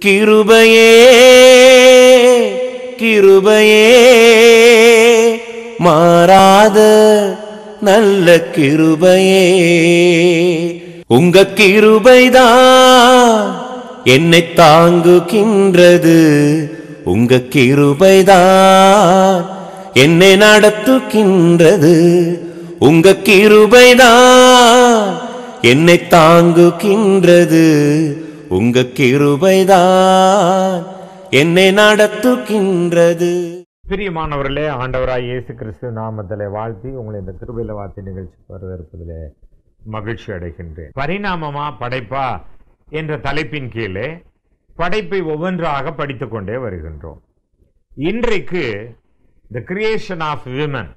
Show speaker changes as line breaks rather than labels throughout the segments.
கிருபையே கிருபையே மாறாத நல்ல கிருபையே உங்க கிருபைதான் என்னை தாங்குகின்றது உங்க கிருபைதான் என்னை நடத்துகின்றது உங்க கிருபைதான் என்னை தாங்குகின்றது உங்க கிருபைதான் என்னை நடத்துகின்றது
பிரியமானவர்களே ஆண்டவராய் இயேசு கிறிஸ்து நாமத்திலே வாழ்த்தி உங்களை இந்த கிருபையில வார்த்தை நிகழ்ச்சி வரவேற்பதிலே மகிழ்ச்சி அடைகின்றேன் பரிணாமமா படைப்பா என்ற தலைப்பின் கீழே படைப்பை ஒவ்வொன்றாக படித்துக் கொண்டே வருகின்றோம் இன்றைக்கு த கிரியேஷன் ஆஃப் விமன்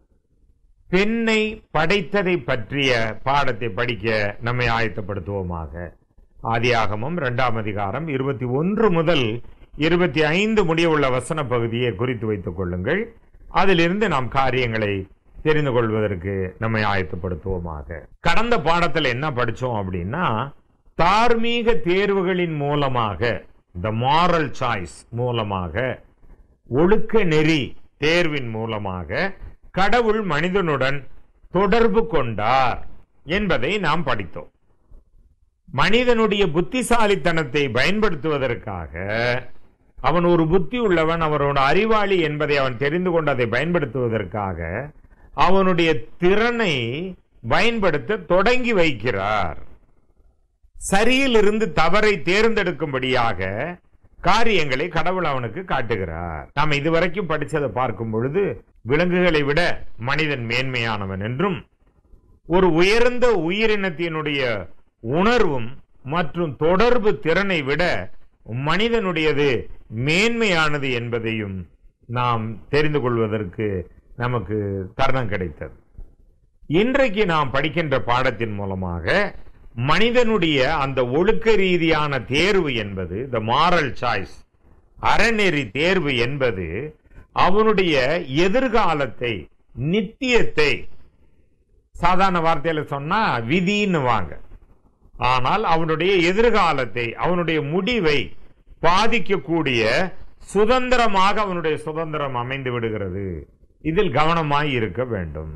பெண்ணை படைத்ததை பற்றிய பாடத்தை படிக்க நம்மை ஆயத்தப்படுத்துவோமாக ஆதியாகமம் இரண்டாம் அதிகாரம் இருபத்தி ஒன்று முதல் இருபத்தி ஐந்து முடியவுள்ள வசன பகுதியை குறித்து வைத்துக் கொள்ளுங்கள் அதிலிருந்து நாம் காரியங்களை தெரிந்து கொள்வதற்கு நம்மை ஆயத்தப்படுத்துவோமாக கடந்த பாடத்தில் என்ன படிச்சோம் அப்படின்னா தார்மீக தேர்வுகளின் மூலமாக த மாரல் சாய்ஸ் மூலமாக ஒழுக்க நெறி தேர்வின் மூலமாக கடவுள் மனிதனுடன் தொடர்பு கொண்டார் என்பதை நாம் படித்தோம் மனிதனுடைய புத்திசாலித்தனத்தை பயன்படுத்துவதற்காக அவன் ஒரு புத்தி உள்ளவன் அவனோட அறிவாளி என்பதை அவன் தெரிந்து கொண்டு அதை பயன்படுத்துவதற்காக அவனுடைய திறனை பயன்படுத்த தொடங்கி வைக்கிறார் சரியிலிருந்து தவறை தேர்ந்தெடுக்கும்படியாக காரியங்களை கடவுள் அவனுக்கு காட்டுகிறார் நாம் இதுவரைக்கும் படிச்சதை பார்க்கும் பொழுது விலங்குகளை விட மனிதன் மேன்மையானவன் என்றும் ஒரு உயர்ந்த உயிரினத்தினுடைய உணர்வும் மற்றும் தொடர்பு திறனை விட மனிதனுடையது மேன்மையானது என்பதையும் நாம் தெரிந்து கொள்வதற்கு நமக்கு தருணம் கிடைத்தது இன்றைக்கு நாம் படிக்கின்ற பாடத்தின் மூலமாக மனிதனுடைய அந்த ஒழுக்க ரீதியான தேர்வு என்பது த மாரல் சாய்ஸ் அறநெறி தேர்வு என்பது அவனுடைய எதிர்காலத்தை நித்தியத்தை சாதாரண வார்த்தையில சொன்னா விதின்னு வாங்க ஆனால் அவனுடைய எதிர்காலத்தை அவனுடைய முடிவை பாதிக்கக்கூடிய சுதந்திரமாக அவனுடைய சுதந்திரம் அமைந்து விடுகிறது இதில் கவனமாய் இருக்க வேண்டும்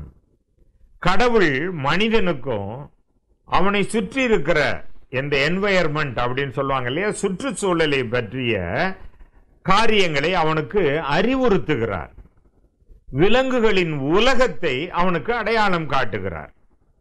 கடவுள் மனிதனுக்கும் அவனை சுற்றி இருக்கிற இந்த என்வயர்மெண்ட் அப்படின்னு சொல்லுவாங்க இல்லையா சுற்றுச்சூழலை பற்றிய காரியங்களை அவனுக்கு அறிவுறுத்துகிறார் விலங்குகளின் உலகத்தை அவனுக்கு அடையாளம் காட்டுகிறார்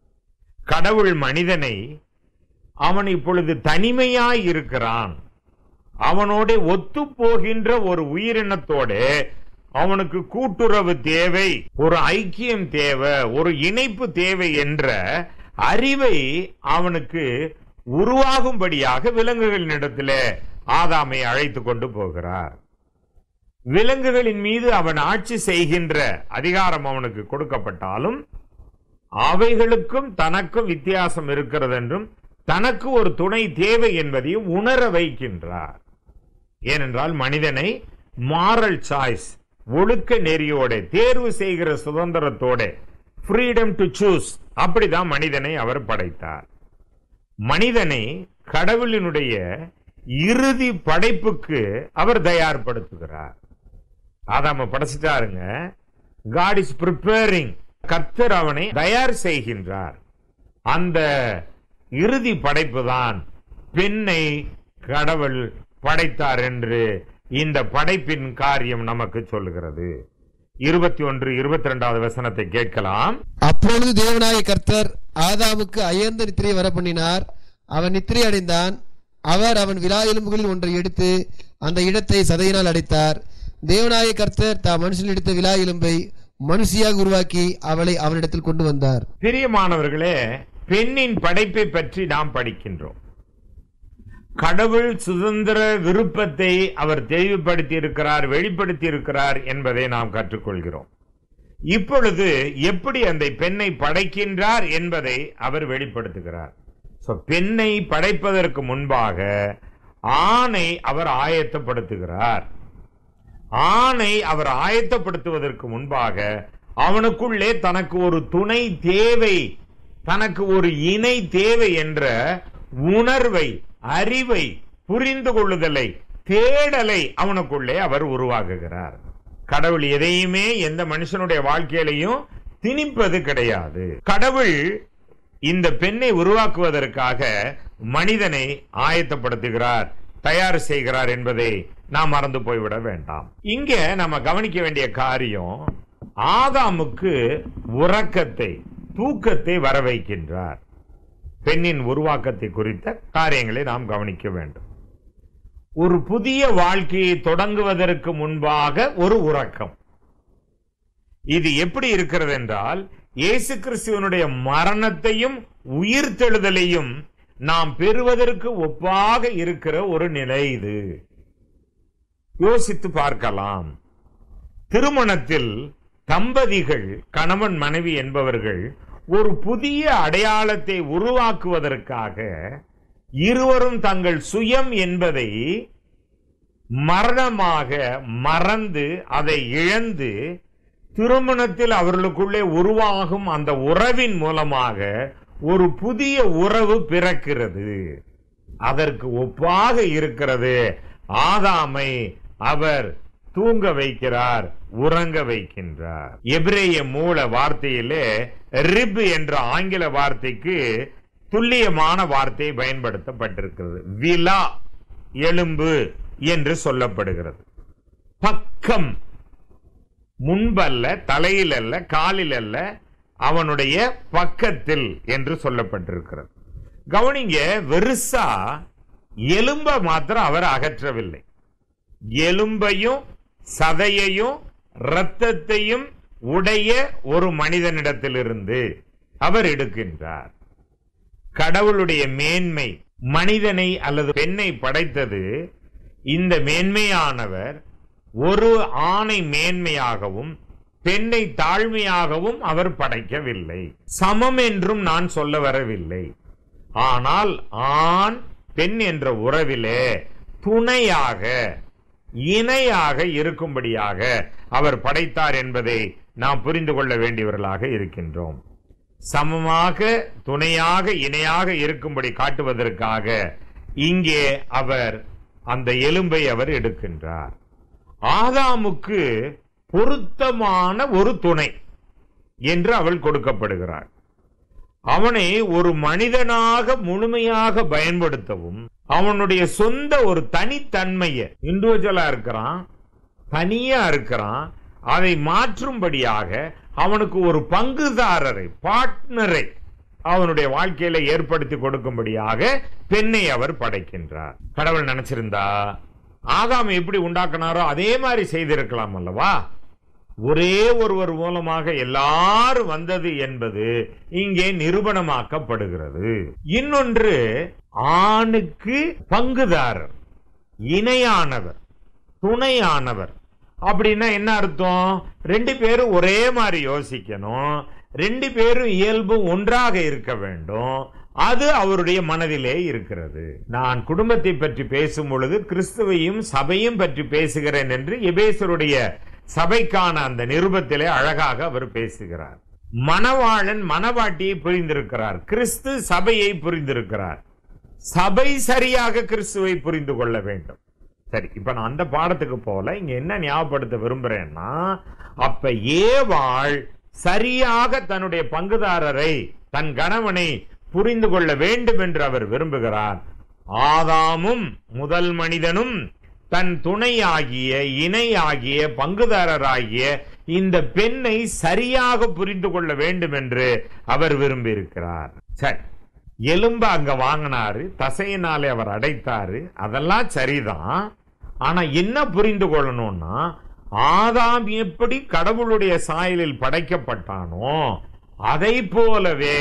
கடவுள் மனிதனை அவன் இப்பொழுது தனிமையாய் இருக்கிறான் அவனோட ஒத்து போகின்ற ஒரு உயிரினத்தோட அவனுக்கு கூட்டுறவு தேவை ஒரு ஐக்கியம் தேவை ஒரு இணைப்பு தேவை என்ற அறிவை அவனுக்கு உருவாகும்படியாக விலங்குகளினிடத்திலே ஆதாமை அழைத்து கொண்டு போகிறார் விலங்குகளின் மீது அவன் ஆட்சி செய்கின்ற அதிகாரம் அவனுக்கு கொடுக்கப்பட்டாலும் அவைகளுக்கும் தனக்கும் வித்தியாசம் இருக்கிறது என்றும் தனக்கு ஒரு துணை தேவை என்பதையும் உணர வைக்கின்றார் ஏனென்றால் மனிதனை மாரல் சாய்ஸ் ஒழுக்க நெறியோட தேர்வு செய்கிற சுதந்திரத்தோட ஃப்ரீடம் டு சூஸ் அப்படிதான் மனிதனை அவர் படைத்தார் மனிதனை கடவுளினுடைய இறுதி படைப்புக்கு அவர் தயார்படுத்துகிறார் ஆதாம படைச்சிட்டாருங்க காட் இஸ் ப்ரிப்பேரிங் கத்தர் அவனை தயார் செய்கின்றார் அந்த இறுதி படைப்பு தான் பெண்ணை கடவுள் படைத்தார் என்று இந்த படைப்பின் காரியம் நமக்கு சொல்லுகிறது இருபத்தி ஒன்று இருபத்தி ரெண்டாவது வசனத்தை கேட்கலாம்
அப்பொழுது தேவனாய கர்த்தர் ஆதாமுக்கு அயர்ந்த நித்திரை வர பண்ணினார் அவன் நித்திரை அடைந்தான் அவர் அவன் விலா எலும்புகளில் ஒன்றை எடுத்து அந்த இடத்தை சதையினால் அடைத்தார் தேவனாய கர்த்தர் தாம் மனுஷன் எடுத்த விலா எலும்பை மனுஷியாக உருவாக்கி அவளை அவனிடத்தில் கொண்டு வந்தார்
பிரியமானவர்களே பெண்ணின் படைப்பை பற்றி நாம் படிக்கின்றோம் கடவுள் சுதந்திர விருப்பத்தை அவர் தெளிவுபடுத்தி இருக்கிறார் வெளிப்படுத்தி இருக்கிறார் என்பதை நாம் கற்றுக்கொள்கிறோம் இப்பொழுது எப்படி அந்த பெண்ணை படைக்கின்றார் என்பதை அவர் வெளிப்படுத்துகிறார் So, பெண்ணை படைப்பதற்கு முன்பாக ஆணை அவர் ஆயத்தப்படுத்துகிறார் ஆணை அவர் ஆயத்தப்படுத்துவதற்கு முன்பாக அவனுக்குள்ளே தனக்கு ஒரு துணை தேவை தனக்கு ஒரு இணை தேவை என்ற உணர்வை அறிவை புரிந்து கொள்ளுதலை தேடலை அவனுக்குள்ளே அவர் உருவாக்குகிறார் கடவுள் எதையுமே எந்த மனுஷனுடைய வாழ்க்கையிலையும் திணிப்பது கிடையாது கடவுள் இந்த பெண்ணை உருவாக்குவதற்காக மனிதனை ஆயத்தப்படுத்துகிறார் தயார் செய்கிறார் என்பதை நாம் மறந்து போய்விட வேண்டாம் இங்க நம்ம கவனிக்க வேண்டிய காரியம் ஆதாமுக்கு உறக்கத்தை தூக்கத்தை வர வைக்கின்றார் பெண்ணின் உருவாக்கத்தை குறித்த காரியங்களை நாம் கவனிக்க வேண்டும் ஒரு புதிய வாழ்க்கையை தொடங்குவதற்கு முன்பாக ஒரு உறக்கம் இது எப்படி இருக்கிறது என்றால் இயேசு கிறிஸ்துவனுடைய மரணத்தையும் உயிர்த்தெழுதலையும் நாம் பெறுவதற்கு ஒப்பாக இருக்கிற ஒரு நிலை இது யோசித்து பார்க்கலாம் திருமணத்தில் தம்பதிகள் கணவன் மனைவி என்பவர்கள் ஒரு புதிய அடையாளத்தை உருவாக்குவதற்காக இருவரும் தங்கள் சுயம் என்பதை மரணமாக மறந்து அதை இழந்து திருமணத்தில் அவர்களுக்குள்ளே உருவாகும் அந்த உறவின் மூலமாக ஒரு புதிய உறவு பிறக்கிறது அதற்கு ஒப்பாக இருக்கிறது ஆதாமை அவர் தூங்க வைக்கிறார் உறங்க வைக்கின்றார் எபிரேய மூல வார்த்தையிலே ரிப் என்ற ஆங்கில வார்த்தைக்கு துல்லியமான வார்த்தை பயன்படுத்தப்பட்டிருக்கிறது விலா எலும்பு என்று சொல்லப்படுகிறது பக்கம் முன்பல்ல தலையில் அல்ல காலில் அல்ல அவனுடைய பக்கத்தில் என்று சொல்லப்பட்டிருக்கிறது கவனிங்க வெறுசா எலும்ப மாத்திரம் அவர் அகற்றவில்லை எலும்பையும் சதையையும் இரத்தத்தையும் உடைய ஒரு மனிதனிடத்திலிருந்து அவர் எடுக்கின்றார் கடவுளுடைய மேன்மை மனிதனை அல்லது பெண்ணை படைத்தது இந்த மேன்மையானவர் ஒரு ஆணை மேன்மையாகவும் பெண்ணை தாழ்மையாகவும் அவர் படைக்கவில்லை சமம் என்றும் நான் சொல்ல வரவில்லை ஆனால் ஆண் பெண் என்ற உறவிலே துணையாக இணையாக இருக்கும்படியாக அவர் படைத்தார் என்பதை நாம் புரிந்து கொள்ள வேண்டியவர்களாக இருக்கின்றோம் சமமாக துணையாக இணையாக இருக்கும்படி காட்டுவதற்காக இங்கே அவர் அந்த எலும்பை அவர் எடுக்கின்றார் ஆதாமுக்கு பொருத்தமான ஒரு துணை என்று அவள் கொடுக்கப்படுகிறாள் அவனை ஒரு மனிதனாக முழுமையாக பயன்படுத்தவும் அவனுடைய சொந்த ஒரு தனித்தன்மையை இண்டிவிஜுவலா இருக்கிறான் தனியா இருக்கிறான் அதை மாற்றும்படியாக அவனுக்கு ஒரு பங்குதாரரை பார்ட்னரை அவனுடைய வாழ்க்கையில ஏற்படுத்தி கொடுக்கும்படியாக பெண்ணை அவர் படைக்கின்றார் கடவுள் நினைச்சிருந்தா ஆதாம் எப்படி உண்டாக்குனாரோ அதே மாதிரி செய்திருக்கலாம் அல்லவா ஒரே ஒருவர் மூலமாக எல்லாரும் வந்தது என்பது இங்கே நிரூபணமாக்கப்படுகிறது இன்னொன்று ஆணுக்கு பங்குதாரர் இணையானவர் துணையானவர் அப்படின்னா என்ன அர்த்தம் ரெண்டு பேரும் ஒரே மாதிரி யோசிக்கணும் ரெண்டு பேரும் இயல்பு ஒன்றாக இருக்க வேண்டும் அது அவருடைய மனதிலே இருக்கிறது நான் குடும்பத்தை பற்றி பேசும் பொழுது கிறிஸ்துவையும் சபையும் பற்றி பேசுகிறேன் என்று எபேசருடைய சபைக்கான அந்த நிருபத்திலே அழகாக அவர் பேசுகிறார் மணவாளன் மணவாட்டியை புரிந்திருக்கிறார் கிறிஸ்து சபையை புரிந்திருக்கிறார் சபை சரியாக கிறிஸ்துவை புரிந்து கொள்ள வேண்டும் சரி இப்ப நான் அந்த பாடத்துக்கு போல இங்க என்ன ஞாபகப்படுத்த விரும்புறேன்னா அப்ப ஏவாள் சரியாக தன்னுடைய பங்குதாரரை தன் கணவனை புரிந்து கொள்ள வேண்டும் என்று அவர் விரும்புகிறார் ஆதாமும் முதல் மனிதனும் தன் துணையாகிய இணையாகிய பங்குதாரராகிய இந்த பெண்ணை சரியாக புரிந்து கொள்ள வேண்டும் என்று அவர் விரும்பியிருக்கிறார் சரி எலும்பு அங்க வாங்கினாரு தசையினாலே அவர் அடைத்தாரு அதெல்லாம் சரிதான் ஆனா என்ன புரிந்து கொள்ளணும்னா ஆதாம் எப்படி கடவுளுடைய சாயலில் படைக்கப்பட்டானோ அதை போலவே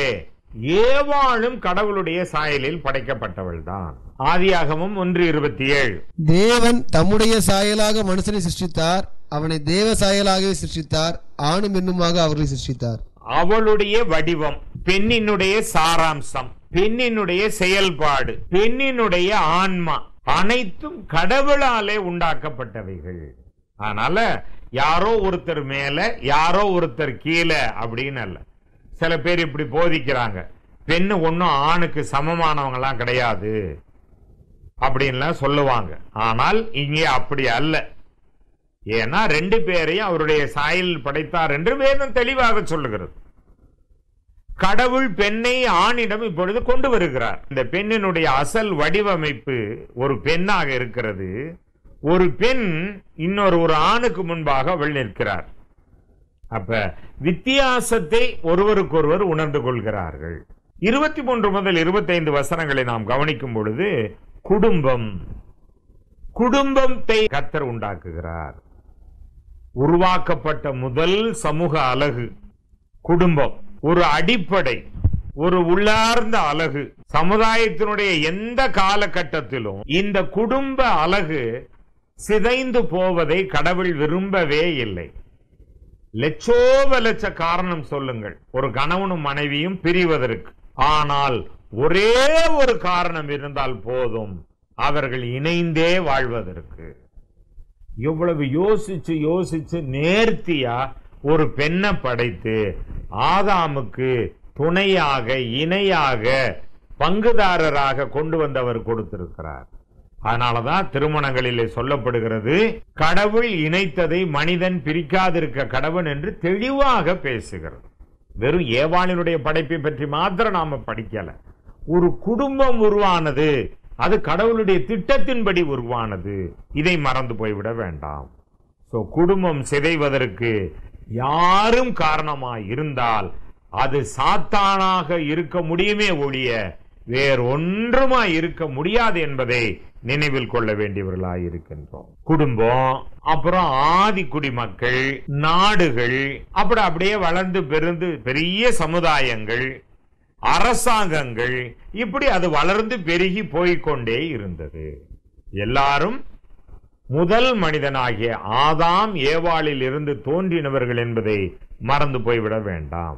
ஏவாளும் கடவுளுடைய சாயலில் படைக்கப்பட்டவள் தான் ஆதியாகமும் ஒன்று இருபத்தி ஏழு
தேவன் தம்முடைய சாயலாக மனுஷனை சிருஷ்டித்தார் அவனை தேவ சாயலாகவே சிருஷ்டித்தார் ஆணும் பெண்ணுமாக அவர்களை சிருஷ்டித்தார்
அவளுடைய வடிவம் பெண்ணினுடைய சாராம்சம் பெண்ணினுடைய செயல்பாடு பெண்ணினுடைய ஆன்மா அனைத்தும் கடவுளாலே உண்டாக்கப்பட்டவைகள் அதனால யாரோ ஒருத்தர் மேல யாரோ ஒருத்தர் கீழே அப்படின்னு அல்ல சில பேர் இப்படி போதிக்கிறாங்க பெண்ணு ஒன்றும் ஆணுக்கு சமமானவங்கலாம் கிடையாது அப்படின்லாம் சொல்லுவாங்க ஆனால் இங்கே அப்படி அல்ல ஏன்னா ரெண்டு பேரையும் அவருடைய சாயல் படைத்தார் என்று வேதம் தெளிவாக சொல்லுகிறது கடவுள் பெண்ணை ஆணிடம் இப்பொழுது கொண்டு வருகிறார் இந்த பெண்ணினுடைய அசல் வடிவமைப்பு ஒரு பெண்ணாக இருக்கிறது ஒரு பெண் இன்னொரு ஒரு ஆணுக்கு முன்பாக அவள் நிற்கிறார் அப்ப வித்தியாசத்தை ஒருவருக்கொருவர் உணர்ந்து கொள்கிறார்கள் இருபத்தி மூன்று முதல் இருபத்தைந்து வசனங்களை நாம் கவனிக்கும் பொழுது குடும்பம் குடும்பத்தை கத்தர் உண்டாக்குகிறார் உருவாக்கப்பட்ட முதல் சமூக அழகு குடும்பம் ஒரு அடிப்படை ஒரு உள்ளார்ந்த அழகு சமுதாயத்தினுடைய எந்த காலகட்டத்திலும் இந்த குடும்ப அழகு சிதைந்து போவதை கடவுள் விரும்பவே இல்லை லட்சோப லட்ச காரணம் சொல்லுங்கள் ஒரு கணவனும் மனைவியும் பிரிவதற்கு ஆனால் ஒரே ஒரு காரணம் இருந்தால் போதும் அவர்கள் இணைந்தே வாழ்வதற்கு இவ்வளவு யோசிச்சு யோசிச்சு நேர்த்தியா ஒரு பெண்ணை படைத்து ஆதாமுக்கு துணையாக இணையாக பங்குதாரராக கொண்டு வந்தவர் கொடுத்திருக்கிறார் அதனாலதான் திருமணங்களிலே சொல்லப்படுகிறது கடவுள் இணைத்ததை மனிதன் பிரிக்காதிருக்க கடவுள் என்று தெளிவாக பேசுகிறது வெறும் ஏவாளினுடைய படைப்பை பற்றி மாத்திரம் நாம படிக்கல ஒரு குடும்பம் உருவானது அது கடவுளுடைய திட்டத்தின்படி உருவானது இதை மறந்து போய்விட வேண்டாம் சோ குடும்பம் சிதைவதற்கு யாரும் காரணமாய் இருந்தால் அது சாத்தானாக இருக்க முடியுமே ஒழிய வேறு ஒன்றுமாய் இருக்க முடியாது என்பதை நினைவில் கொள்ள வேண்டியவர்களாய் இருக்கின்றோம் குடும்பம் அப்புறம் ஆதி குடிமக்கள் நாடுகள் அப்புறம் அப்படியே வளர்ந்து பெருந்து பெரிய சமுதாயங்கள் அரசாங்கங்கள் இப்படி அது வளர்ந்து பெருகி போய்க்கொண்டே இருந்தது எல்லாரும் முதல் மனிதனாகிய ஆதாம் ஏவாளில் இருந்து தோன்றினவர்கள் என்பதை மறந்து போய்விட வேண்டாம்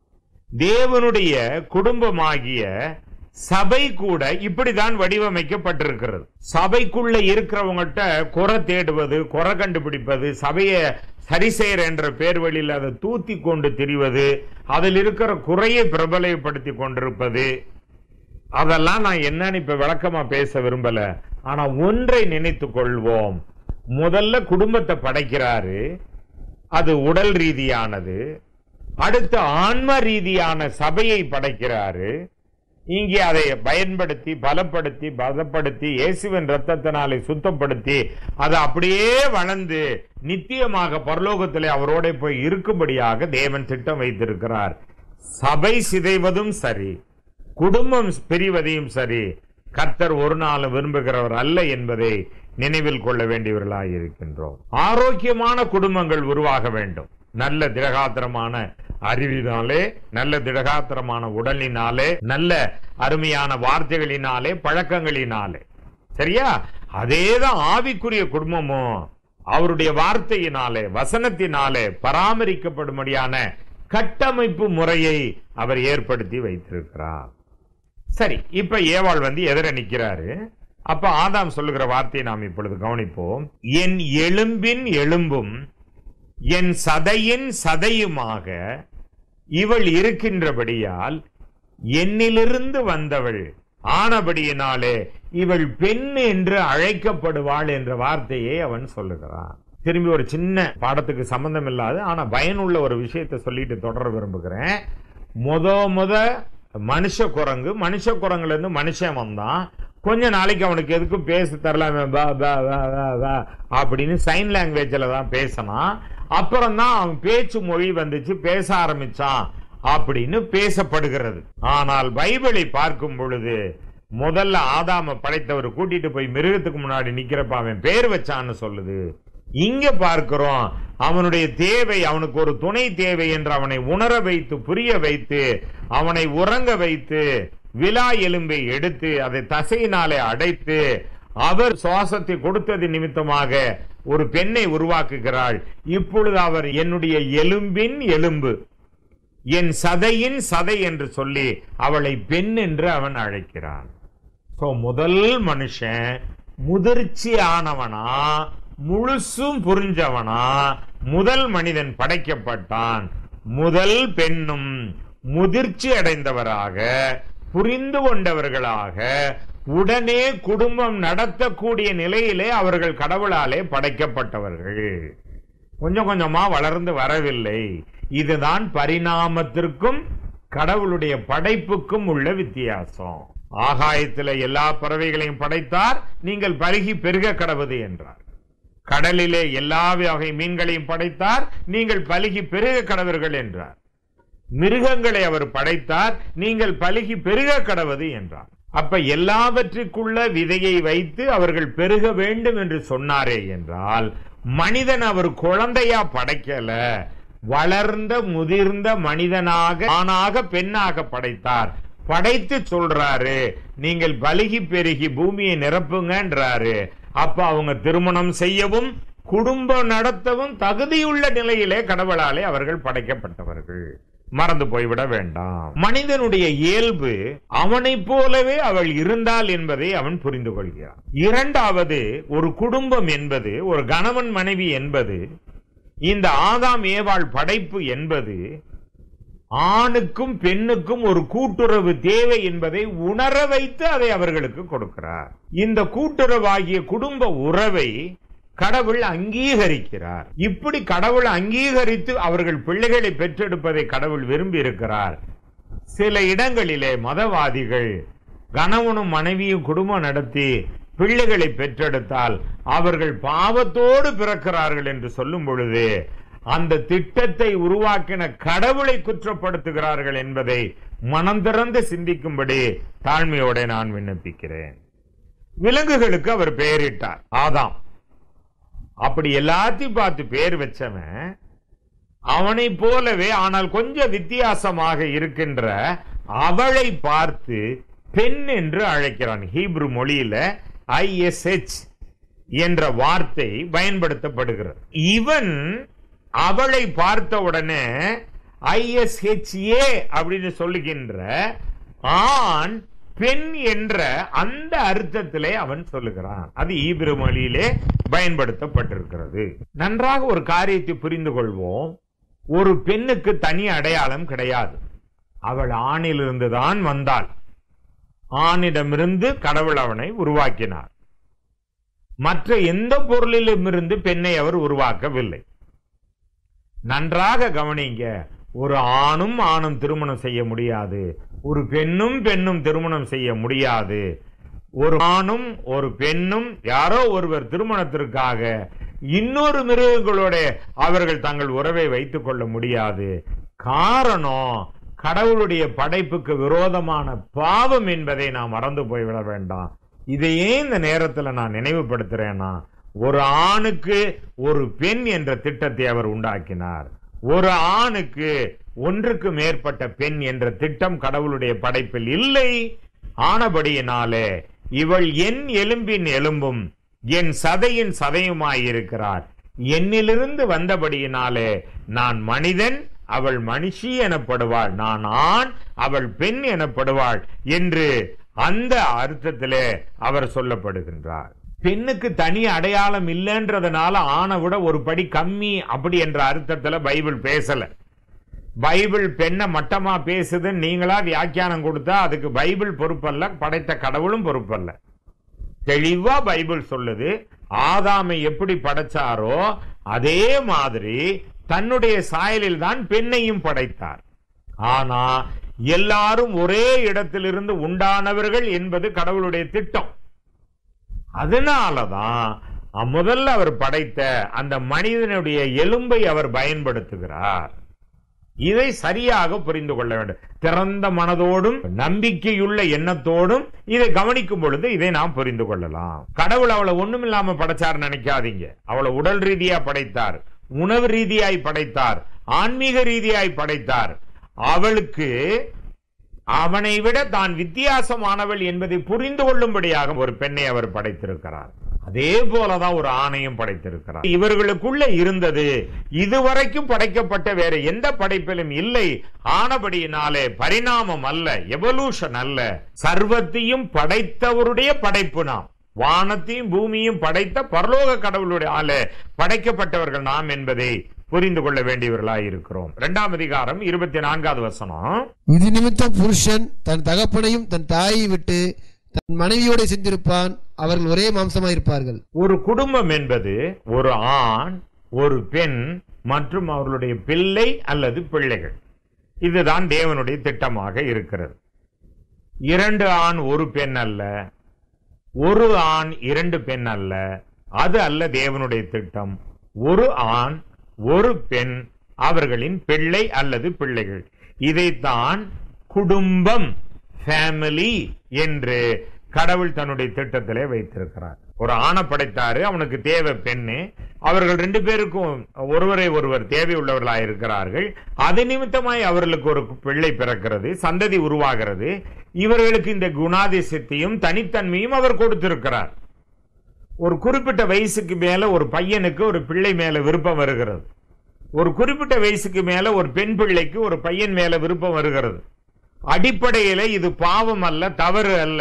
தேவனுடைய குடும்பமாகிய சபை கூட இப்படிதான் வடிவமைக்கப்பட்டிருக்கிறது சபைக்குள்ள இருக்கிறவங்ககிட்ட குறை தேடுவது குறை கண்டுபிடிப்பது சபையை சரி செய்யற என்ற பேர் வழியில் அதை தூத்தி கொண்டு திரிவது அதில் இருக்கிற குறையை பிரபலப்படுத்தி கொண்டிருப்பது அதெல்லாம் நான் என்னன்னு இப்ப விளக்கமா பேச விரும்பல ஆனா ஒன்றை நினைத்துக் கொள்வோம் முதல்ல குடும்பத்தை படைக்கிறாரு அது உடல் ரீதியானது அடுத்து ஆன்ம ரீதியான சபையை படைக்கிறாரு இங்கே அதை பயன்படுத்தி பலப்படுத்தி பதப்படுத்தி இயேசுவின் ரத்தத்தினாலே சுத்தப்படுத்தி அது அப்படியே வளர்ந்து நித்தியமாக பரலோகத்திலே அவரோட போய் இருக்கும்படியாக தேவன் திட்டம் வைத்திருக்கிறார் சபை சிதைவதும் சரி குடும்பம் பிரிவதையும் சரி கர்த்தர் ஒரு நாள் விரும்புகிறவர் அல்ல என்பதை நினைவில் கொள்ள வேண்டியவர்களாய் இருக்கின்றோம் ஆரோக்கியமான குடும்பங்கள் உருவாக வேண்டும் நல்ல திடகாத்திரமான அறிவினாலே நல்ல திடகாத்திரமான உடலினாலே நல்ல அருமையான வார்த்தைகளினாலே பழக்கங்களினாலே சரியா அதேதான் ஆவிக்குரிய குடும்பமும் அவருடைய வார்த்தையினாலே வசனத்தினாலே பராமரிக்கப்படும்படியான கட்டமைப்பு முறையை அவர் ஏற்படுத்தி வைத்திருக்கிறார் சரி இப்ப ஏவாள் வந்து எதிர நிக்கிறாரு அப்ப ஆதாம் சொல்லுகிற வார்த்தையை நாம் இப்பொழுது கவனிப்போம் என் எலும்பின் எலும்பும் என் சதையின் சதையுமாக இவள் இருக்கின்றபடியால் என்னிலிருந்து வந்தவள் ஆனபடியினாலே இவள் பெண் என்று அழைக்கப்படுவாள் என்ற வார்த்தையை அவன் சொல்லுகிறான் திரும்பி ஒரு சின்ன பாடத்துக்கு சம்பந்தம் இல்லாத ஆனா பயனுள்ள ஒரு விஷயத்தை சொல்லிட்டு தொடர விரும்புகிறேன் முத முத மனுஷ குரங்கு மனுஷ குரங்குல இருந்து மனுஷன் வந்தான் கொஞ்ச நாளைக்கு அவனுக்கு எதுக்கும் பேச தரல அவன் பா, பா, பா, பா, பா அப்படின்னு சைன் லாங்குவேஜ்ல தான் பேசினான் அப்புறம் தான் அவன் பேச்சு மொழி வந்துச்சு பேச ஆரம்பிச்சான் அப்படின்னு பேசப்படுகிறது ஆனால் பைபிளை பார்க்கும் பொழுது முதல்ல ஆதாம படைத்தவர் கூட்டிட்டு போய் மிருகத்துக்கு முன்னாடி நிக்கிறப்ப அவன் பேர் வச்சான்னு சொல்லுது இங்க பார்க்கிறோம் அவனுடைய தேவை அவனுக்கு ஒரு துணை தேவை என்று அவனை உணர வைத்து புரிய வைத்து அவனை உறங்க வைத்து விலா எலும்பை எடுத்து அதை தசையினாலே அடைத்து அவர் சுவாசத்தை கொடுத்தது நிமித்தமாக ஒரு பெண்ணை உருவாக்குகிறாள் இப்பொழுது அவர் என்னுடைய எலும்பின் எலும்பு என் சதையின் சதை என்று சொல்லி அவளை பெண் என்று அவன் அழைக்கிறான் சோ முதல் மனுஷன் முதிர்ச்சி ஆனவனா முழுசும் புரிஞ்சவனா முதல் மனிதன் படைக்கப்பட்டான் முதல் பெண்ணும் முதிர்ச்சி அடைந்தவராக புரிந்து கொண்டவர்களாக உடனே குடும்பம் நடத்தக்கூடிய நிலையிலே அவர்கள் கடவுளாலே படைக்கப்பட்டவர்கள் கொஞ்சம் கொஞ்சமா வளர்ந்து வரவில்லை இதுதான் பரிணாமத்திற்கும் கடவுளுடைய படைப்புக்கும் உள்ள வித்தியாசம் ஆகாயத்தில் எல்லா பறவைகளையும் படைத்தார் நீங்கள் பருகி பெருக கடவுது என்றார் கடலிலே எல்லா வகை மீன்களையும் படைத்தார் நீங்கள் பலுகி பெருக கடவர்கள் என்றார் மிருகங்களை அவர் படைத்தார் நீங்கள் பலுகி பெருக கடவது என்றார் அப்ப எல்லாவற்றுக்குள்ள விதையை வைத்து அவர்கள் பெருக வேண்டும் என்று சொன்னாரே என்றால் மனிதன் அவர் குழந்தையா படைக்கல வளர்ந்த முதிர்ந்த மனிதனாக ஆணாக பெண்ணாக படைத்தார் படைத்து சொல்றாரு நீங்கள் பலுகி பெருகி பூமியை நிரப்புங்கன்றாரு அப்ப அவங்க திருமணம் செய்யவும் குடும்பம் நடத்தவும் தகுதியுள்ள நிலையிலே கடவுளாலே அவர்கள் படைக்கப்பட்டவர்கள் மறந்து போய்விட வேண்டாம் மனிதனுடைய இயல்பு அவனைப் போலவே அவள் இருந்தாள் என்பதை அவன் புரிந்து கொள்கிறான் இரண்டாவது ஒரு குடும்பம் என்பது ஒரு கணவன் மனைவி என்பது இந்த ஆதாம் ஏவாள் படைப்பு என்பது ஆணுக்கும் பெண்ணுக்கும் ஒரு கூட்டுறவு தேவை என்பதை உணர வைத்து அதை அவர்களுக்கு கொடுக்கிறார் இந்த கூட்டுறவாகிய குடும்ப உறவை கடவுள் அங்கீகரிக்கிறார் இப்படி கடவுள் அங்கீகரித்து அவர்கள் பிள்ளைகளை பெற்றெடுப்பதை கடவுள் விரும்பி இருக்கிறார் சில இடங்களிலே மதவாதிகள் கணவனும் மனைவியும் குடும்பம் நடத்தி பிள்ளைகளை பெற்றெடுத்தால் அவர்கள் பாவத்தோடு பிறக்கிறார்கள் என்று சொல்லும் பொழுது அந்த திட்டத்தை உருவாக்கின கடவுளை குற்றப்படுத்துகிறார்கள் என்பதை மனம் திறந்து சிந்திக்கும்படி தாழ்மையோட நான் விண்ணப்பிக்கிறேன் விலங்குகளுக்கு அவர் பெயரிட்டார் ஆதாம் அப்படி எல்லாத்தையும் பார்த்து பேர் வச்சவன் அவனை போலவே ஆனால் கொஞ்சம் வித்தியாசமாக இருக்கின்ற அவளை பார்த்து பெண் என்று அழைக்கிறான் ஹீப்ரு மொழியில ஐஎஸ்ஹெச் என்ற வார்த்தை பயன்படுத்தப்படுகிறது இவன் அவளை பார்த்த உடனே ஐஎஸ்ஹெச்ஏ அப்படின்னு சொல்லுகின்ற ஆண் பெண் என்ற அந்த அர்த்தத்திலே அவன் சொல்லுகிறான் அது ஈபிரு மொழியிலே பயன்படுத்தப்பட்டிருக்கிறது நன்றாக ஒரு காரியத்தை புரிந்து கொள்வோம் ஒரு பெண்ணுக்கு தனி அடையாளம் கிடையாது அவள் ஆணிலிருந்து தான் வந்தாள் ஆணிடமிருந்து கடவுள் அவனை உருவாக்கினார் மற்ற எந்த பொருளிலுமிருந்து பெண்ணை அவர் உருவாக்கவில்லை நன்றாக கவனிங்க ஒரு ஆணும் ஆணும் திருமணம் செய்ய முடியாது ஒரு பெண்ணும் பெண்ணும் திருமணம் செய்ய முடியாது ஒரு ஆணும் ஒரு பெண்ணும் யாரோ ஒருவர் திருமணத்திற்காக இன்னொரு மிருகங்களோட அவர்கள் தங்கள் உறவை வைத்துக் கொள்ள முடியாது காரணம் கடவுளுடைய படைப்புக்கு விரோதமான பாவம் என்பதை நாம் மறந்து போய்விட வேண்டாம் இதையே இந்த நேரத்துல நான் நினைவுபடுத்துறேன்னா ஒரு ஆணுக்கு ஒரு பெண் என்ற திட்டத்தை அவர் உண்டாக்கினார் ஒரு ஆணுக்கு ஒன்றுக்கு மேற்பட்ட பெண் என்ற திட்டம் கடவுளுடைய படைப்பில் இல்லை ஆனபடியினாலே இவள் என் எலும்பின் எலும்பும் என் சதையின் சதையுமாயிருக்கிறார் என்னிலிருந்து வந்தபடியினாலே நான் மனிதன் அவள் மனுஷி எனப்படுவாள் நான் ஆண் அவள் பெண் எனப்படுவாள் என்று அந்த அர்த்தத்திலே அவர் சொல்லப்படுகின்றார் பெண்ணுக்கு தனி அடையாளம் இல்லைன்றதுனால ஆணை விட ஒரு படி கம்மி அப்படி என்ற அர்த்தத்துல பைபிள் பேசல பைபிள் பெண்ணை மட்டமா பேசுதுன்னு நீங்களா வியாக்கியானம் கொடுத்தா அதுக்கு பைபிள் பொறுப்பல்ல படைத்த கடவுளும் பொறுப்பல்ல தெளிவா பைபிள் சொல்லுது ஆதாமை எப்படி படைச்சாரோ அதே மாதிரி தன்னுடைய சாயலில் தான் பெண்ணையும் படைத்தார் ஆனா எல்லாரும் ஒரே இடத்திலிருந்து உண்டானவர்கள் என்பது கடவுளுடைய திட்டம் அதனாலதான் அ- முதல்ல அவர் படைத்த அந்த மனிதனுடைய எலும்பை அவர் பயன்படுத்துகிறார் இதை சரியாக புரிந்து கொள்ள வேண்டும் திறந்த மனதோடும் நம்பிக்கையுள்ள எண்ணத்தோடும் இதை கவனிக்கும் பொழுது இதை நாம் புரிந்து கொள்ளலாம் கடவுள் அவளை ஒண்ணுமில்லாம படைச்சார் நினைக்காதீங்க அவளை உடல் ரீதியா படைத்தார் உணவு ரீதியாய் படைத்தார் ஆன்மீக ரீதியாய் படைத்தார் அவளுக்கு அவனை விட தான் வித்தியாசமானவள் என்பதை புரிந்து கொள்ளும்படியாக ஒரு பெண்ணை அவர் படைத்திருக்கிறார் அதே போலதான் ஒரு ஆணையும் படைத்திருக்கிறார் இவர்களுக்குள்ள இருந்தது இதுவரைக்கும் படைக்கப்பட்ட வேற எந்த படைப்பிலும் இல்லை ஆனபடியினாலே பரிணாமம் அல்ல எவல்யூஷன் அல்ல சர்வத்தையும் படைத்தவருடைய படைப்பு நாம் வானத்தையும் பூமியும் படைத்த பரலோக கடவுளுடைய ஆள படைக்கப்பட்டவர்கள் நாம் என்பதை புரிந்து கொள்ள வேண்டியவர்களாய் இருக்கிறோம் இரண்டாம் அதிகாரம் இருபத்தி நான்காவது வசனம்
இது நிமித்தம் புருஷன் தன் தகப்பனையும் தன் தாயை விட்டு தன் மனைவியோடு சென்றிருப்பான் அவர்கள் ஒரே மாம்சமாயிருப்பார்கள்
ஒரு குடும்பம் என்பது ஒரு ஆண் ஒரு பெண் மற்றும் அவர்களுடைய பிள்ளை அல்லது பிள்ளைகள் இதுதான் தேவனுடைய திட்டமாக இருக்கிறது இரண்டு ஆண் ஒரு பெண் அல்ல ஒரு ஆண் இரண்டு பெண் அல்ல அது அல்ல தேவனுடைய திட்டம் ஒரு ஆண் ஒரு பெண் அவர்களின் பிள்ளை அல்லது பிள்ளைகள் இதைத்தான் குடும்பம் ஃபேமிலி என்று கடவுள் தன்னுடைய திட்டத்திலே வைத்திருக்கிறார் ஒரு ஆணை படைத்தாரு அவனுக்கு தேவை பெண்ணு அவர்கள் ரெண்டு பேருக்கும் ஒருவரை ஒருவர் தேவை உள்ளவர்களாக இருக்கிறார்கள் அது நிமித்தமாய் அவர்களுக்கு ஒரு பிள்ளை பிறக்கிறது சந்ததி உருவாகிறது இவர்களுக்கு இந்த குணாதிசயத்தையும் தனித்தன்மையும் அவர் கொடுத்திருக்கிறார் ஒரு குறிப்பிட்ட வயசுக்கு மேல ஒரு பையனுக்கு ஒரு பிள்ளை மேல விருப்பம் வருகிறது ஒரு குறிப்பிட்ட வயசுக்கு மேல ஒரு பெண் பிள்ளைக்கு ஒரு பையன் மேல விருப்பம் வருகிறது அடிப்படையில இது பாவம் அல்ல தவறு அல்ல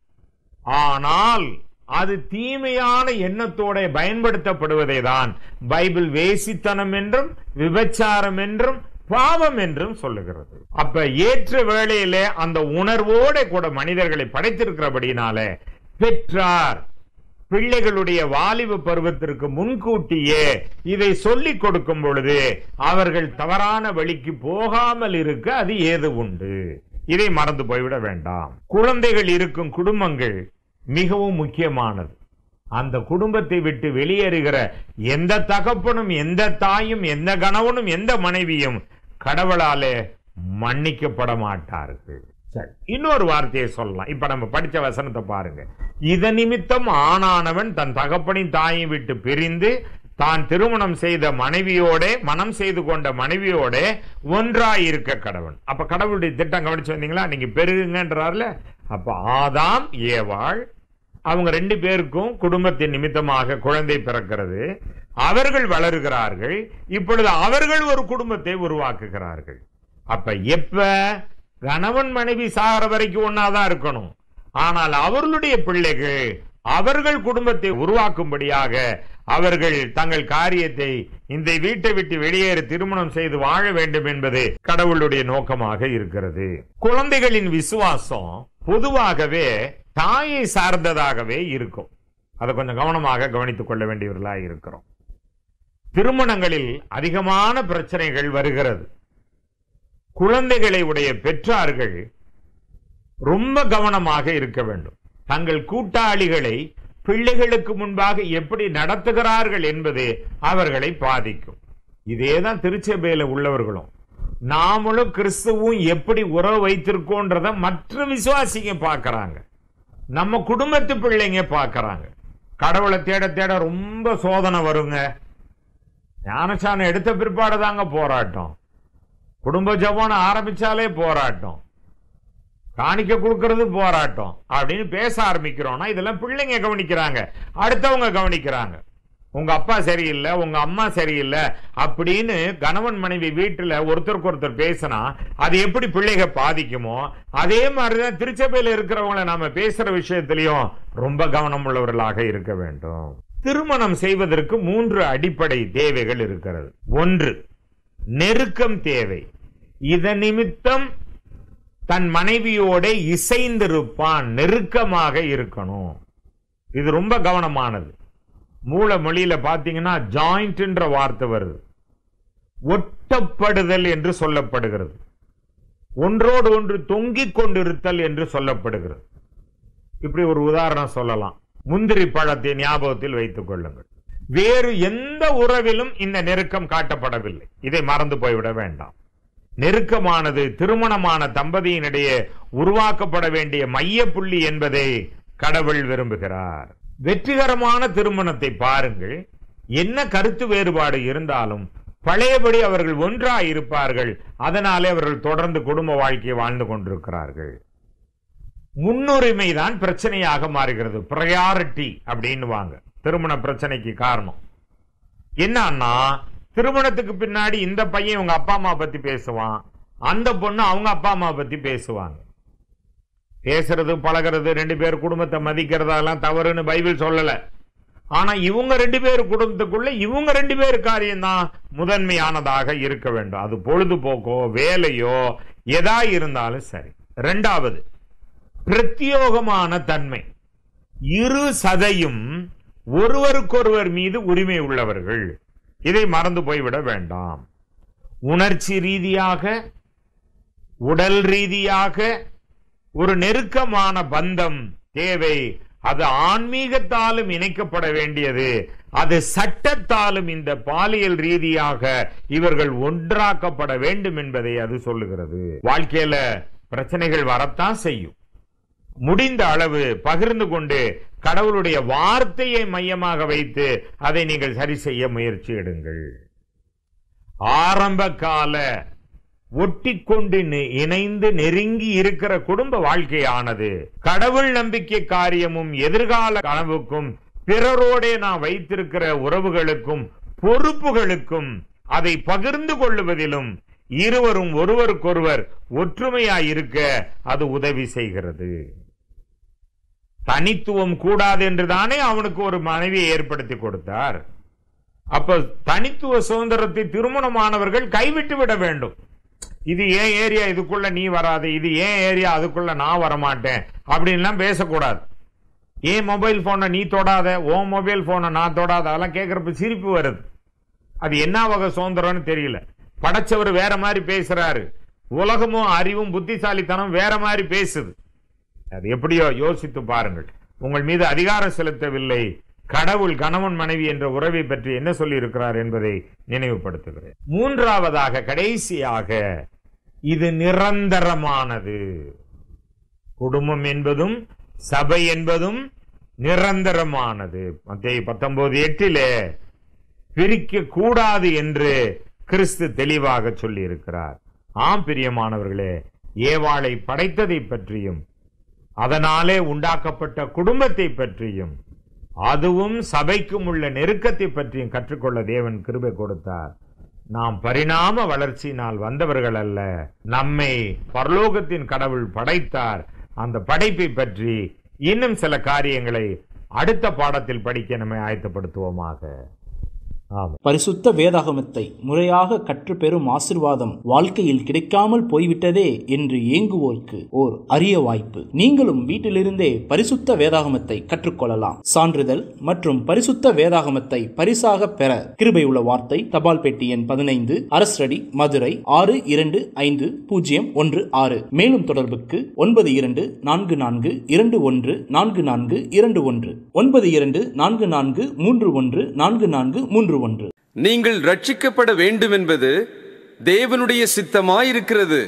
ஆனால் அது தீமையான எண்ணத்தோட பயன்படுத்தப்படுவதை தான் பைபிள் வேசித்தனம் என்றும் விபச்சாரம் என்றும் பாவம் என்றும் சொல்லுகிறது அப்ப ஏற்ற வேளையிலே அந்த உணர்வோட கூட மனிதர்களை படைத்திருக்கிறபடினாலே பெற்றார் பிள்ளைகளுடைய வாலிப பருவத்திற்கு முன்கூட்டியே இதை சொல்லிக் கொடுக்கும் பொழுது அவர்கள் தவறான வழிக்கு போகாமல் இருக்க அது ஏது உண்டு இதை மறந்து போய்விட வேண்டாம் குழந்தைகள் இருக்கும் குடும்பங்கள் மிகவும் முக்கியமானது அந்த குடும்பத்தை விட்டு வெளியேறுகிற எந்த தகப்பனும் எந்த தாயும் எந்த கணவனும் எந்த மனைவியும் கடவுளாலே மன்னிக்கப்பட மாட்டார்கள் சரி இன்னொரு வார்த்தையை சொல்லலாம் இப்ப நம்ம படிச்ச வசனத்தை பாருங்க இத நிமித்தம் ஆணானவன் தன் தகப்பனின் தாயை விட்டு பிரிந்து தான் திருமணம் செய்த மனைவியோட மனம் செய்து கொண்ட மனைவியோட ஒன்றாய் இருக்க கடவன் அப்ப கடவுளுடைய திட்டம் கவனிச்சு வந்தீங்களா நீங்க பெருகுங்கன்றார்ல அப்ப ஆதாம் ஏவாள் அவங்க ரெண்டு பேருக்கும் குடும்பத்தின் நிமித்தமாக குழந்தை பிறக்கிறது அவர்கள் வளருகிறார்கள் இப்பொழுது அவர்கள் ஒரு குடும்பத்தை உருவாக்குகிறார்கள் அப்ப எப்ப கணவன் மனைவி சாகிற வரைக்கும் ஒன்னாதான் இருக்கணும் ஆனால் அவர்களுடைய பிள்ளைகள் அவர்கள் குடும்பத்தை உருவாக்கும்படியாக அவர்கள் தங்கள் காரியத்தை இந்த வீட்டை விட்டு வெளியேறி திருமணம் செய்து வாழ வேண்டும் என்பது கடவுளுடைய நோக்கமாக இருக்கிறது குழந்தைகளின் விசுவாசம் பொதுவாகவே தாயை சார்ந்ததாகவே இருக்கும் அதை கொஞ்சம் கவனமாக கவனித்துக் கொள்ள வேண்டியவர்களாக இருக்கிறோம் திருமணங்களில் அதிகமான பிரச்சனைகள் வருகிறது குழந்தைகளை உடைய பெற்றார்கள் ரொம்ப கவனமாக இருக்க வேண்டும் தங்கள் கூட்டாளிகளை பிள்ளைகளுக்கு முன்பாக எப்படி நடத்துகிறார்கள் என்பது அவர்களை பாதிக்கும் இதேதான் திருச்சபையில உள்ளவர்களும் நாமளும் கிறிஸ்துவும் எப்படி உறவு வைத்திருக்கோன்றத மற்ற விசுவாசிங்க பார்க்கறாங்க நம்ம குடும்பத்து பிள்ளைங்க பார்க்கறாங்க கடவுளை தேட தேட ரொம்ப சோதனை வருங்க ஞானசானம் எடுத்த பிற்பாடு தாங்க போராட்டம் குடும்ப ஜபான ஆரம்பிச்சாலே போராட்டம் காணிக்க கொடுக்கறது போராட்டம் அப்படின்னு பேச ஆரம்பிக்கிறோம்னா இதெல்லாம் பிள்ளைங்க கவனிக்கிறாங்க அடுத்தவங்க கவனிக்கிறாங்க உங்க அப்பா சரியில்லை உங்க அம்மா சரியில்லை அப்படின்னு கணவன் மனைவி வீட்டுல ஒருத்தருக்கு ஒருத்தர் பேசினா அது எப்படி பிள்ளைக பாதிக்குமோ அதே மாதிரிதான் திருச்சபையில இருக்கிறவங்கள நாம பேசுற விஷயத்திலையும் ரொம்ப கவனம் உள்ளவர்களாக இருக்க வேண்டும் திருமணம் செய்வதற்கு மூன்று அடிப்படை தேவைகள் இருக்கிறது ஒன்று நெருக்கம் தேவை இதன் நிமித்தம் தன் மனைவியோட இசைந்திருப்பான் நெருக்கமாக இருக்கணும் இது ரொம்ப கவனமானது மூல மொழியில பாத்தீங்கன்னா ஜாயிண்ட்ன்ற வார்த்தை வருது ஒட்டப்படுதல் என்று சொல்லப்படுகிறது ஒன்றோடு ஒன்று தொங்கிக் கொண்டிருத்தல் என்று சொல்லப்படுகிறது இப்படி ஒரு உதாரணம் சொல்லலாம் முந்திரி பழத்தை ஞாபகத்தில் வைத்துக் கொள்ளுங்கள் வேறு எந்த உறவிலும் இந்த நெருக்கம் காட்டப்படவில்லை இதை மறந்து போய்விட வேண்டாம் நெருக்கமானது திருமணமான தம்பதியினிடையே உருவாக்கப்பட வேண்டிய மைய புள்ளி என்பதை கடவுள் விரும்புகிறார் வெற்றிகரமான திருமணத்தை பாருங்கள் என்ன கருத்து வேறுபாடு இருந்தாலும் பழையபடி அவர்கள் ஒன்றாய் இருப்பார்கள் அதனாலே அவர்கள் தொடர்ந்து குடும்ப வாழ்க்கையை வாழ்ந்து கொண்டிருக்கிறார்கள் முன்னுரிமை தான் பிரச்சனையாக மாறுகிறது ப்ரையாரிட்டி அப்படின்னு வாங்க திருமண பிரச்சனைக்கு காரணம் என்னன்னா திருமணத்துக்கு பின்னாடி இந்த பையன் உங்க அப்பா அம்மா பத்தி பேசுவான் அந்த பொண்ணு அவங்க அப்பா அம்மா பத்தி பேசுவாங்க பேசுறது பழகிறது ரெண்டு பேர் குடும்பத்தை மதிக்கிறதெல்லாம் தவறுன்னு பைபிள் சொல்லல ஆனா இவங்க ரெண்டு பேர் குடும்பத்துக்குள்ள இவங்க ரெண்டு பேர் காரியம்தான் முதன்மையானதாக இருக்க வேண்டும் அது பொழுதுபோக்கோ வேலையோ எதா இருந்தாலும் சரி ரெண்டாவது பிரத்யோகமான தன்மை இரு சதையும் ஒருவருக்கொருவர் மீது உரிமை உள்ளவர்கள் இதை மறந்து போய்விட வேண்டாம் உணர்ச்சி ரீதியாக உடல் ரீதியாக ஒரு நெருக்கமான பந்தம் தேவை அது ஆன்மீகத்தாலும் இணைக்கப்பட வேண்டியது அது சட்டத்தாலும் இந்த பாலியல் ரீதியாக இவர்கள் ஒன்றாக்கப்பட வேண்டும் என்பதை அது சொல்லுகிறது வாழ்க்கையில பிரச்சனைகள் வரத்தான் செய்யும் முடிந்த அளவு பகிர்ந்து கொண்டு கடவுளுடைய வார்த்தையை மையமாக வைத்து அதை நீங்கள் சரி செய்ய முயற்சி எடுங்கள் ஆரம்ப கால ஒட்டிக்கொண்டு நி- இணைந்து நெருங்கி இருக்கிற குடும்ப வாழ்க்கையானது கடவுள் நம்பிக்கை காரியமும் எதிர்கால கனவுக்கும் பிறரோடே நான் வைத்திருக்கிற உறவுகளுக்கும் பொறுப்புகளுக்கும் அதை பகிர்ந்து கொள்ளுவதிலும் இருவரும் ஒருவருக்கொருவர் ஒற்றுமையாய் இருக்க அது உதவி செய்கிறது தனித்துவம் கூடாது என்றுதானே அவனுக்கு ஒரு மனைவியை ஏற்படுத்தி கொடுத்தார் அப்ப தனித்துவ சுதந்திரத்தை திருமணமானவர்கள் கைவிட்டு விட வேண்டும் இது ஏன் ஏரியா இதுக்குள்ள நீ வராது இது ஏன் ஏரியா அதுக்குள்ள நான் வரமாட்டேன் அப்படின்லாம் பேசக்கூடாது ஏன் மொபைல் போனை நீ தொடாத ஓ மொபைல் போனை நான் தொடாத அதெல்லாம் கேட்கறப்ப சிரிப்பு வருது அது என்ன வகை சுதந்திரம்னு தெரியல படைச்சவர் வேற மாதிரி பேசுறாரு உலகமும் அறிவும் புத்திசாலித்தனம் வேற மாதிரி பேசுது அது எப்படியோ யோசித்து பாருங்கள் உங்கள் மீது அதிகாரம் செலுத்தவில்லை கடவுள் கணவன் மனைவி என்ற உறவை பற்றி என்ன சொல்லி இருக்கிறார் என்பதை நினைவுபடுத்துகிறேன் மூன்றாவதாக கடைசியாக இது நிரந்தரமானது குடும்பம் என்பதும் சபை என்பதும் நிரந்தரமானது மத்திய பத்தொன்பது எட்டிலே பிரிக்க கூடாது என்று கிறிஸ்து தெளிவாக சொல்லி இருக்கிறார் ஆம் பிரியமானவர்களே ஏவாளை படைத்ததை பற்றியும் அதனாலே உண்டாக்கப்பட்ட குடும்பத்தை பற்றியும் அதுவும் சபைக்கும் உள்ள நெருக்கத்தை பற்றியும் கற்றுக்கொள்ள தேவன் கிருபை கொடுத்தார் நாம் பரிணாம வளர்ச்சியினால் வந்தவர்கள் அல்ல நம்மை பரலோகத்தின் கடவுள் படைத்தார் அந்த படைப்பை பற்றி இன்னும் சில காரியங்களை அடுத்த பாடத்தில் படிக்க நம்மை ஆயத்தப்படுத்துவோமாக ஆமாம்
பரிசுத்த வேதாகமத்தை முறையாக கற்றுப்பெறும் ஆசிர்வாதம் வாழ்க்கையில் கிடைக்காமல் போய்விட்டதே என்று ஏங்குவோருக்கு ஓர் அரிய வாய்ப்பு நீங்களும் வீட்டிலிருந்தே பரிசுத்த வேதாகமத்தை கற்றுக்கொள்ளலாம் சான்றிதழ் மற்றும் பரிசுத்த வேதாகமத்தை பரிசாக பெற கிருபை உள்ள வார்த்தை தபால் பெட்டி எண் பதினைந்து அரசடி மதுரை ஆறு இரண்டு ஐந்து பூஜ்ஜியம் ஒன்று ஆறு மேலும் தொடர்புக்கு ஒன்பது இரண்டு நான்கு நான்கு இரண்டு ஒன்று நான்கு நான்கு இரண்டு ஒன்று ஒன்பது இரண்டு நான்கு நான்கு மூன்று ஒன்று நான்கு நான்கு மூன்று ஒன்று
நீங்கள் ரட்சிக்கப்பட வேண்டும் என்பது தேவனுடைய சித்தமாயிருக்கிறது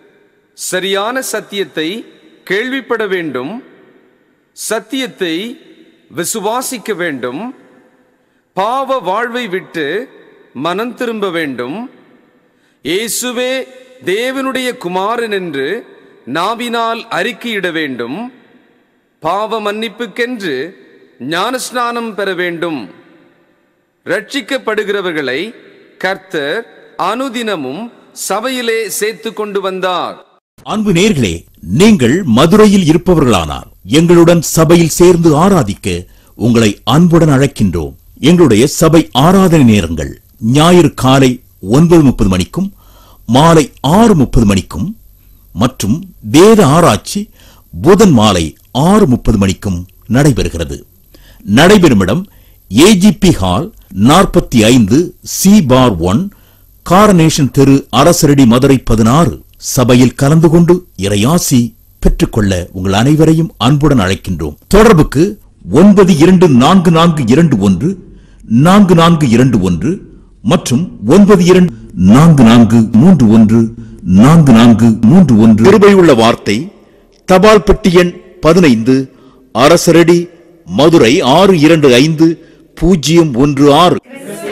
சரியான சத்தியத்தை கேள்விப்பட வேண்டும் சத்தியத்தை விசுவாசிக்க வேண்டும் பாவ வாழ்வை விட்டு மனம் திரும்ப வேண்டும் இயேசுவே தேவனுடைய குமாரன் என்று நாவினால் அறிக்கையிட வேண்டும் பாவ மன்னிப்புக்கென்று ஞானஸ்நானம் பெற வேண்டும் ரட்சிக்கப்படுகிறவர்களை கர்த்தர் அனுதினமும் சபையிலே சேர்த்து கொண்டு வந்தார்
அன்பு நேர்களே நீங்கள் மதுரையில் இருப்பவர்களானார் எங்களுடன் சபையில் சேர்ந்து ஆராதிக்க உங்களை அன்புடன் அழைக்கின்றோம் எங்களுடைய சபை ஆராதனை நேரங்கள் ஞாயிறு காலை ஒன்பது முப்பது மணிக்கும் மாலை ஆறு முப்பது மணிக்கும் மற்றும் வேத ஆராய்ச்சி புதன் மாலை ஆறு முப்பது மணிக்கும் நடைபெறுகிறது நடைபெறும் இடம் ஏஜிபி ஹால் நாற்பத்தி ஐந்து சி பார் ஒன் காரனேஷன் தெரு அரசரடி மதுரை பதினாறு சபையில் கலந்து கொண்டு இறையாசி பெற்றுக்கொள்ள உங்கள் அனைவரையும் அன்புடன் அழைக்கின்றோம் தொடர்புக்கு ஒன்பது இரண்டு நான்கு நான்கு இரண்டு ஒன்று நான்கு நான்கு இரண்டு ஒன்று மற்றும் ஒன்பது இரண்டு நான்கு நான்கு மூன்று ஒன்று நான்கு நான்கு மூன்று ஒன்று கிருபையுள்ள வார்த்தை தபால் பெட்டி எண் பதினைந்து அரசரடி மதுரை ஆறு இரண்டு ஐந்து பூஜ்ஜியம் ஒன்று ஆறு